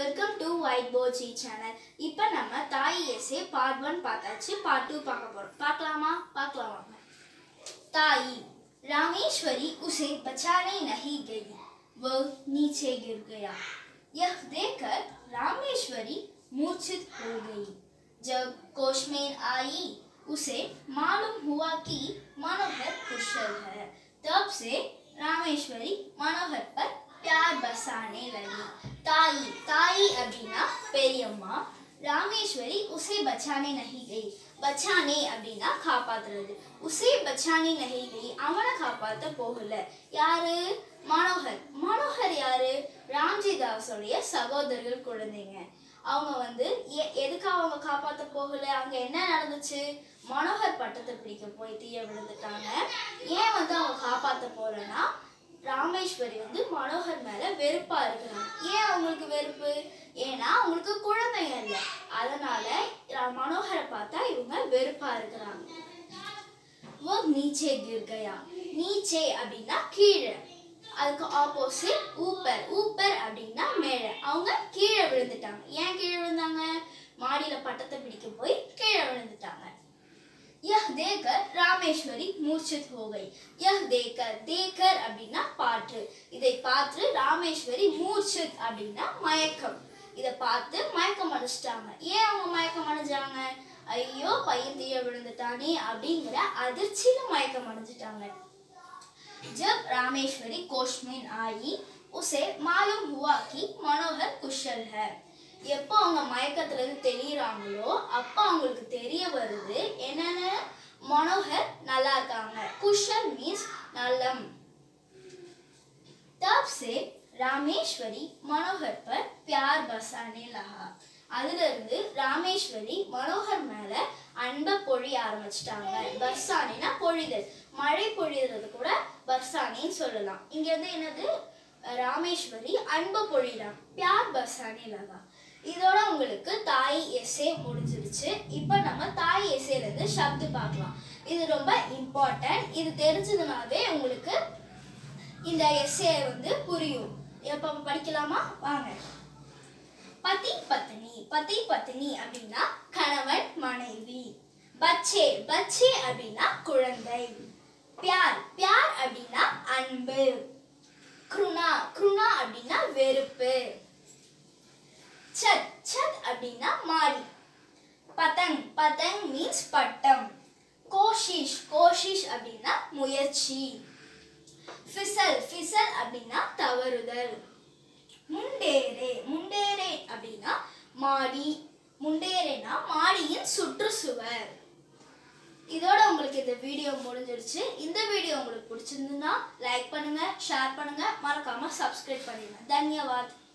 welcome to white போர்ட்ஸி channel இப்போ நம்ம தாய் எஸ்ஏ பார்ட் ஒன் பார்த்தாச்சு பார்ட் டூ பார்க்க போகிறோம் பார்க்கலாமா பார்க்கலாம் வாங்க ताई रामेश्वरी उसे बचाने नहीं गई वह नीचे गिर गया यह देखकर रामेश्वरी मूर्छित हो गई जब कोशमेन आई उसे मालूम हुआ कि मनोहर कुशल है तब से रामेश्वरी मनोहर पर प्यार बसाने लगी ताई ताई அப்படின்னா பெரியம்மா ராமேஸ்வரி உசே பச்சானே நஹி கை பச்சானே அப்படின்னா காப்பாத்துறது உசே பச்சானே நஹி கை அவனை காப்பாத்த போகல யாரு மனோகர் மனோகர் யாரு ராம்ஜி தாஸோடைய சகோதரர்கள் குழந்தைங்க அவங்க வந்து எ- எதுக்கு அவங்க காப்பாத்த போகல அங்க என்ன நடந்துச்சு மனோகர் பட்டத்தை பிடிக்க போய் தீய விழுந்துட்டாங்க ஏன் வந்து அவங்க காப்பாத்த போகலன்னா ராமேஸ்வரி வந்து மனோகர் மேல வெறுப்பா இருக்கிறாங்க ஏன் அவங்களுக்கு வெறுப்பு ஏன்னா அவங்களுக்கு குழந்தைங்க இல்லை அதனால ரா- மனோகரை பார்த்தா இவங்க வெறுப்பா இருக்கிறாங்க वो नीचे गिर गया नीचे அப்படின்னா கீழே அதுக்கு ஆப்போசிட் ஊப்பர் ஊப்பர் அப்படின்னா மேலே அவங்க கீழே விழுந்துட்டாங்க ஏன் கீழே விழுந்தாங்க மாடியில பட்டத்தை பிடிக்க போய் கீழே விழுந்துட்டாங்க यह देखकर ராமேஸ்வரி மூர்ச்சித் हो गई यह देखकर देखकर அப்படின்னா பாற்று இதை பார்த்து ராமேஸ்வரி மூர்ச்சித் அப்படின்னா மயக்கம் இதை பார்த்து மயக்கம் அடைச்சிட்டாங்க ஏன் அவங்க மயக்கம் அடைஞ்சாங்க ஐயோ பையன் தீய விழுந்துட்டானே அப்படிங்கிற அதிர்ச்சியில மயக்கம் அடைஞ்சிட்டாங்க जब रामेश्वरी कोष में आई उसे मालूम हुआ कि मनोहर कुशल है எப்போ அவங்க மயக்கத்துல இருந்து தெளியறாங்களோ அப்போ அவங்களுக்கு தெரிய வருது என்னென்ன மனோகர் நல்லா இருக்காங்க குஷல் மீன்ஸ் நலம் तब से ராமேஸ்வரி மனோகர் पर प्यार बसाने लगा அதுல இருந்து ராமேஸ்வரி மனோகர் மேல அன்பை பொழிய ஆரம்பிச்சிட்டாங்க பர்சானினா பொழிதல் மழை பொழியறது கூட பர்சானின்னு சொல்லலாம் இங்க வந்து என்னது ராமேஸ்வரி அன்பை பொழியலாம் பியார் பர்சானி லகா இதோட உங்களுக்கு தாய் எஸ்ஏ முடிஞ்சிருச்சு இப்போ நம்ம தாய் எஸ்ஏல இருந்து சப்து பார்க்கலாம் இது ரொம்ப இம்பார்ட்டன்ட் இது தெரிஞ்சதுனாவே உங்களுக்கு இந்த எஸ்ஏ வந்து புரியும் எப்போ படிக்கலாமா வாங்க பதி பத்னி பதி பத்னி அப்படின்னா கணவன் மனைவி பச்சே பச்சே அப்படின்னா குழந்தை பியார் பியார் அப்படின்னா அன்பு குருணா குருணா அப்படின்னா வெறுப்பு சத் சத் அப்படின்னா மாடி பதங் பதங் மீன்ஸ் பட்டம் கோஷிஷ் கோஷிஷ் அப்படின்னா முயற்சி ஃபிசல் ஃபிசல் அப்படின்னா தவறுதல் முண்டேரே முண்டேரே அப்படின்னா மாடி முண்டேரேனா மாடியின் சுற்றுச்சுவர் இதோட உங்களுக்கு இந்த வீடியோ முடிஞ்சிருச்சு இந்த வீடியோ உங்களுக்கு பிடிச்சிருந்ததுன்னா லைக் பண்ணுங்க ஷேர் பண்ணுங்க மறக்காம சப்ஸ்கிரைப் பண்ணிடுங்க தன்யவாத்